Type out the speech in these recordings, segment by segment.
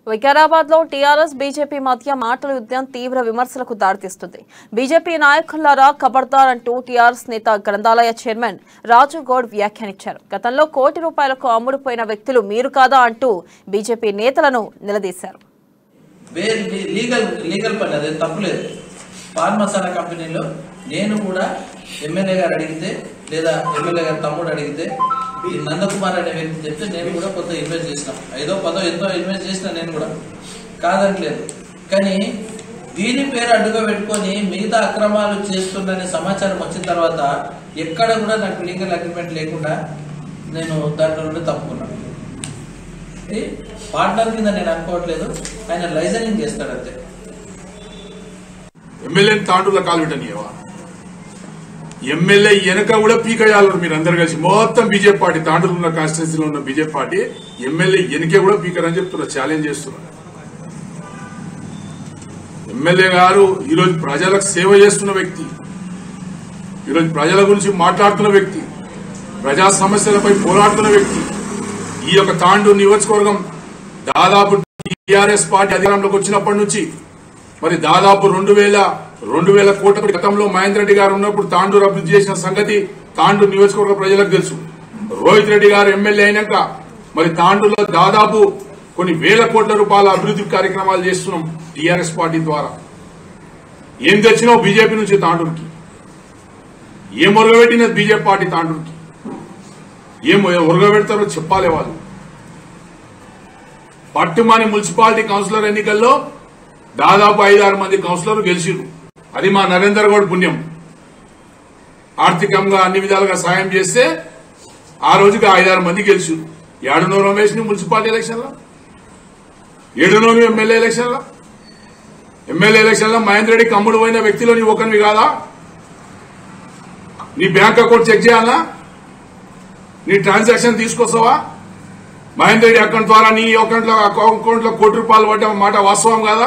వికారాబాద్ లో TRS BJP మధ్య మాటల యుద్ధం తీవ్ర విమర్శలకు దారితీస్తుంది బీజేపీ నాయకులారా ఖబర్దార్ అంటూ టీఆర్ఎస్ నేత గ్రంథాలయ చైర్మన్ రాజు గౌడ్ వ్యాఖ్యానించారు గతంలో కోటి రూపాయలకు అమ్ముడుపోయిన వ్యక్తులు మీరు కాదా అంటూ బీజేపీ నేతలను నిలదీశారు వేరే లీ- లీగల్ లీగల్ పని అదే తప్పులేదు పాన్ మసాలా కంపెనీలో నేను కూడా ఎమ్మెల్యే గారు అడిగితే లేదా ఎమ్మెల్యే గారు తమ్ముడు అడిగితే ఈ నందకుమార్ అనే వ్యక్తి చెప్తే నేను కూడా కొంత ఇన్వెస్ట్ చేసిన ఐదో పదో ఎంతో ఇన్వెస్ట్ చేసిన నేను కూడా కాదనట్లేదు కానీ దీని పేరు అడ్డుగా పెట్టుకొని మిగతా అక్రమాలు చేస్తుందనే సమాచారం వచ్చిన తర్వాత ఎక్కడ కూడా నాకు లీగల్ అగ్రిమెంట్ లేకుండా నేను దాంట్లో నుండి తప్పుకున్నాను ఇది పార్ట్నర్ కింద నేను అనుకోవట్లేదు ఆయన లైజనింగ్ చేస్తాడు అంతే ఎమ్మెల్యేని తాండూల కాలువిటనియవా ఎమ్మెల్యే వెనక కూడా పీకయాలరు మీరు అందరు కలిసి మొత్తం బీజేపీ పార్టీ తాండూరు ఉన్న కాన్స్టిట్యూన్సీలో ఉన్న బీజేపీ పార్టీ ఎమ్మెల్యే వెనకే కూడా పీకర్ అని చెప్తున్నారు ఛాలెంజ్ చేస్తున్నారు ఎమ్మెల్యే గారు ఈరోజు ప్రజలకు సేవ చేస్తున్న వ్యక్తి ఈరోజు ప్రజల గురించి మాట్లాడుతున్న వ్యక్తి ప్రజా సమస్యలపై పోరాడుతున్న వ్యక్తి ఈ యొక్క తాండూరు నియోజకవర్గం దాదాపు టీఆర్ఎస్ పార్టీ అధికారంలోకి వచ్చినప్పటి నుంచి మరి దాదాపు రెండు వేల రెండు వేల కోట్ల గతంలో మహేందర్ రెడ్డి గారు ఉన్నప్పుడు తాండూరు అభివృద్ధి చేసిన సంగతి తాండూరు నియోజకవర్గ ప్రజలకు తెలుసు రోహిత్ రెడ్డి గారు ఎమ్మెల్యే అయినాక మరి తాండూరులో దాదాపు కొన్ని వేల కోట్ల రూపాయల అభివృద్ధి కార్యక్రమాలు చేస్తున్నాం టీఆర్ఎస్ పార్టీ ద్వారా ఏం తెచ్చినావు బీజేపీ నుంచి తాండూరుకి ఏం ఒరగబెట్టినది బీజేపీ పార్టీ తాండూరుకి ఏం ఒరగబెడతారో చెప్పాలి వాళ్ళు పట్టుమని మున్సిపాలిటీ కౌన్సిలర్ ఎన్నికల్లో దాదాపు ఐదారు మంది కౌన్సిలర్లు గెలిచిరు అది మా నరేందర్ గౌడ్ పుణ్యం ఆర్థికంగా అన్ని విధాలుగా సాయం చేస్తే ఆ రోజుకి ఐదారు మంది గెలిచిరు ఏడునో రమేష్ ని మున్సిపాలిటీ ఎలక్షన్లో ఏడునో ఎమ్మెల్యే ఎలక్షన్లో ఎమ్మెల్యే ఎలక్షన్లో మహేందర్ రెడ్డి కమ్ముడు పోయిన వ్యక్తిలో నీ ఒకరివి కాదా నీ బ్యాంక్ అకౌంట్ చెక్ చేయాలా నీ ట్రాన్సాక్షన్ తీసుకొస్తావా మహేందర్ రెడ్డి అకౌంట్ ద్వారా నీ అకౌంట్ లో అకౌంట్ లో కోటి రూపాయలు పడ్డ మాట వాస్తవం కాదా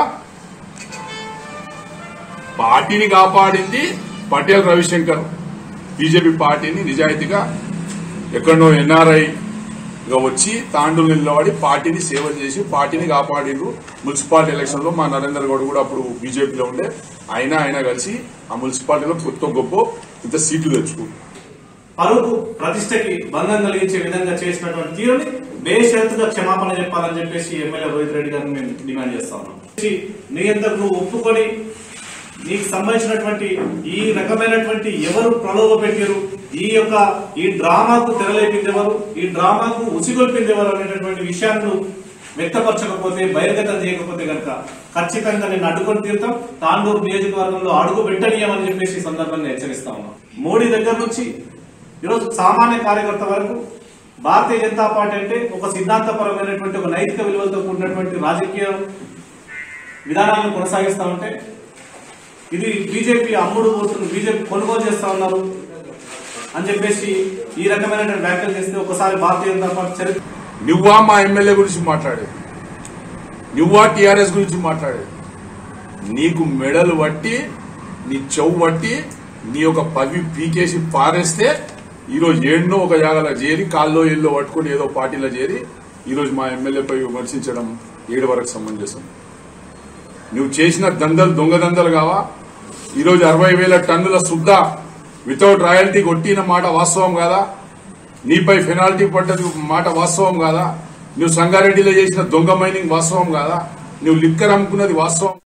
పార్టీని కాపాడింది పటేల్ రవిశంకర్ బీజేపీ పార్టీని నిజాయితీగా ఎక్కడో ఎన్ఆర్ఐ గా వచ్చి తాండూరు నిలబడి పార్టీని సేవ చేసి పార్టీని కాపాడిండ్రు మున్సిపాలిటీ ఎలక్షన్ లో మా నరేందర్ గౌడ్ కూడా అప్పుడు బీజేపీలో ఉండే ఆయన ఆయన కలిసి ఆ మున్సిపాలిటీలో కొత్త గొప్ప ఇంత సీట్లు తెచ్చుకుంటారు పరువు ప్రతిష్టకి భంగం కలిగించే విధంగా చేసినటువంటి తీరుని బేషరతుగా క్షమాపణ చెప్పాలని చెప్పేసి ఎమ్మెల్యే రోహిత్ రెడ్డి గారిని మేము డిమాండ్ చేస్తా ఉన్నాం నీ అంతకు నువ్వు ఒప్పుకొని నీకు సంబంధించినటువంటి ఈ రకమైనటువంటి ఎవరు ప్రలోభ పెట్టారు ఈ యొక్క ఈ డ్రామాకు తెరలేపింది ఎవరు ఈ డ్రామాకు ఉసిగొల్పింది ఎవరు అనేటటువంటి విషయాన్ని నువ్వు వ్యక్తపరచకపోతే బహిర్గతం చేయకపోతే గనక ఖచ్చితంగా నేను అడ్డుకొని తీరుతాం తాండూరు నియోజకవర్గంలో అడుగు పెట్టనీయమని చెప్పేసి ఈ సందర్భంగా హెచ్చరిస్తా ఉన్నాం మోడీ దగ్గర నుంచి ఈరోజు సామాన్య కార్యకర్త వరకు భారతీయ జనతా పార్టీ అంటే ఒక సిద్ధాంతపరమైనటువంటి ఒక నైతిక విలువలతో కూడినటువంటి రాజకీయ విధానాలను కొనసాగిస్తా ఉంటే ఇది బీజేపీ అమ్ముడు పోతుంది బీజేపీ కొనుగోలు చేస్తా ఉన్నారు అని చెప్పేసి ఈ రకమైనటువంటి వ్యాఖ్యలు చేస్తే ఒకసారి భారతీయ జనతా పార్టీ చరిత్ర నువ్వా మా ఎమ్మెల్యే గురించి మాట్లాడేది నువ్వా టీఆర్ఎస్ గురించి మాట్లాడేది నీకు మెడలు పట్టి నీ చెవు పట్టి నీ యొక్క పదవి పీకేసి పారేస్తే ఈరోజు ఏడునో ఒక జాగాలో చేరి కాల్లో ఏళ్ళో పట్టుకొని ఏదో పార్టీలో చేరి ఈరోజు మా ఎమ్మెల్యేపై విమర్శించడం ఏడు వరకు సమంజసం నువ్వు చేసిన దందలు దొంగ దందలు కావా ఈరోజు అరవై వేల టన్నుల శుద్ధ వితౌట్ రాయల్టీ కొట్టిన మాట వాస్తవం కాదా నీపై పెనాల్టీ పడ్డది మాట వాస్తవం కాదా నువ్వు సంగారెడ్డిలో చేసిన దొంగ మైనింగ్ వాస్తవం కాదా నువ్వు లిక్కర్ అమ్ముకున్నది వాస్తవం